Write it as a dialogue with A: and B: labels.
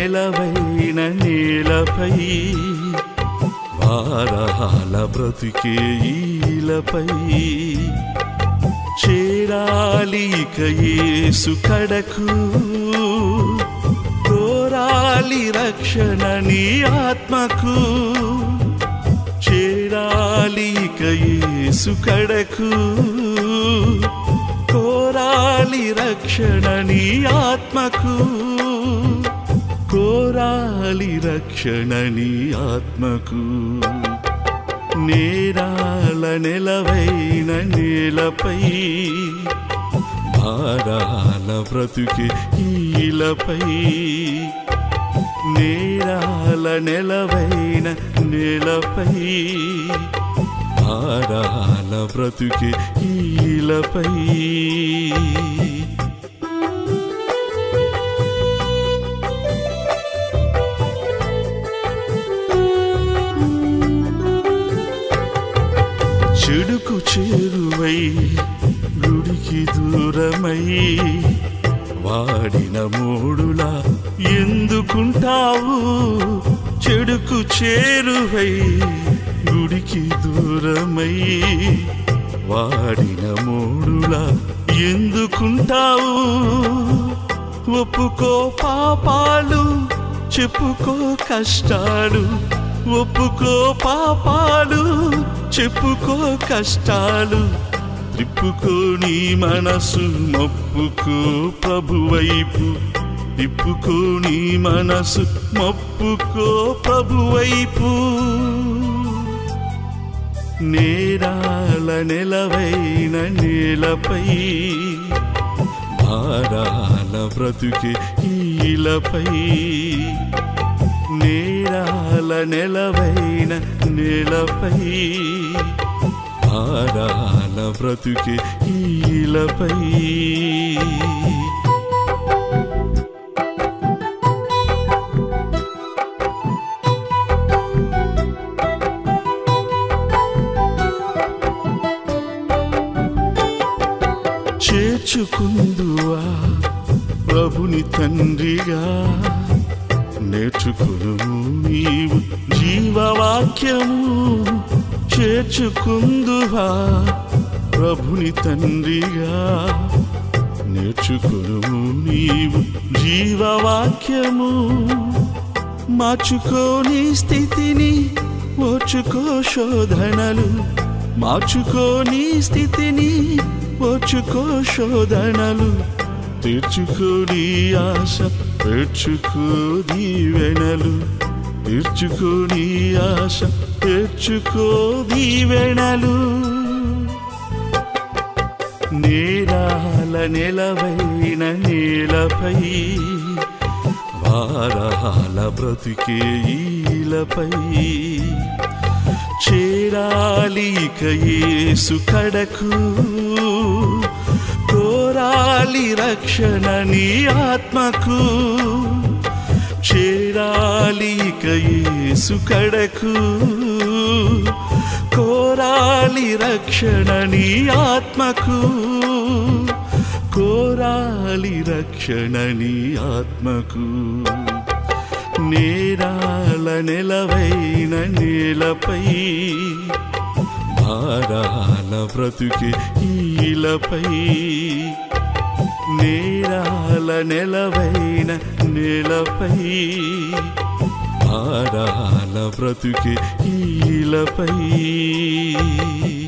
A: నెలవైన నేలపై వారాల బ్రతుకే ఈలపై చేరాలి ఇక యేసు కడకు కోరాలి రక్షణ నీ ఆత్మకు చేరాలి ఇక యేసు కడకు కోరాలి రక్షణ నీ ఆత్మకు కోరాలి రక్షణ నీ ఆత్మకు నేరాల నెలవైన నేలపై భారాల బ్రతుకే ఈలపై నేరాల నెలవైన నేలపై భారాల బ్రతుకే ఈలపై చెడుకు చేరువై గుడికి దూరమై వాడిన మూడులా ఎందుకుంటావు చెడుకు చేరువై గుడికి దూరమై వాడిన మూడులా ఎందుకుంటావు ఒప్పుకో పాపాలు చెప్పుకో కష్టాలు ఒప్పుకో పాపాలు చెప్పుకో కష్టాలు త్రిప్పుకో నీ మనసు మొప్పుకో ప్రభువైపు తిప్పుకో నీ మనసు మొప్పుకో ప్రభువైపు నేరాల నెలవైన నేలపై భారాల బ్రతుకే ఈలపై నేరాల నెలవైన నేలపై భారాల బ్రతుకే ఈలపై చేర్చుకుందువా ప్రభుని తండ్రిగా నేర్చుకును నీవు జీవవాక్యము చేర్చుకుందువా ప్రభుని తండ్రిగా నేర్చుకును నీవు జీవవాక్యము మార్చుకోని స్థితిని ఓర్చుకో శోధనలు మార్చుకోని స్థితిని ఓర్చుకో శోధనలు తీర్చుకోని ఆశ పేర్చుకో దీవెనలు తీర్చుకోని ఆశ పేర్చుకో దీవెనలు నేరాల నెలవైన నేలపై వారాల బ్రతుకే ఈలపై చేరాలి ఇక యేసు కడకు కోరాలి రక్షణ నీ ఆత్మకు చేరాలి ఇక యేసు కడకు కోరాలి రక్షణ నీ ఆత్మకు కోరాలి రక్షణ నీ ఆత్మకు నేరాల నెలవైన నేలపై భారాల బ్రతుకే ఈలపై నేరాల నెలవైన నేలపై భారాల బ్రతుకే ఈలపై